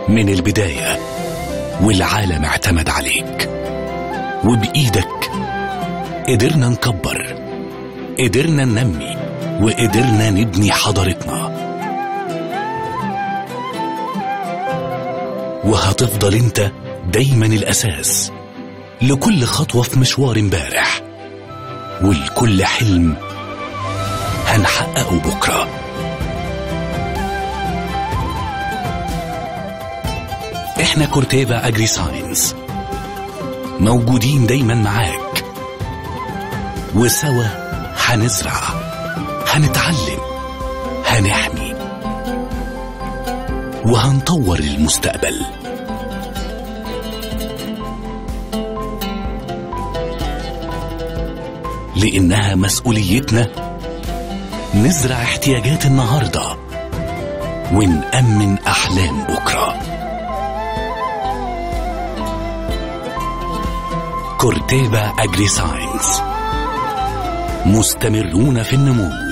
من البداية والعالم اعتمد عليك وبإيدك قدرنا نكبر قدرنا ننمي وقدرنا نبني حضارتنا وهتفضل انت دايما الأساس لكل خطوة في مشوار امبارح ولكل حلم هنحققه بكرة احنا كورتيفا اجري ساينس موجودين دايما معاك وسوا هنزرع هنتعلم هنحمي وهنطور المستقبل لانها مسؤوليتنا نزرع احتياجات النهارده ونأمن احلام بكره كورتيفا اجري ساينس مستمرون في النمو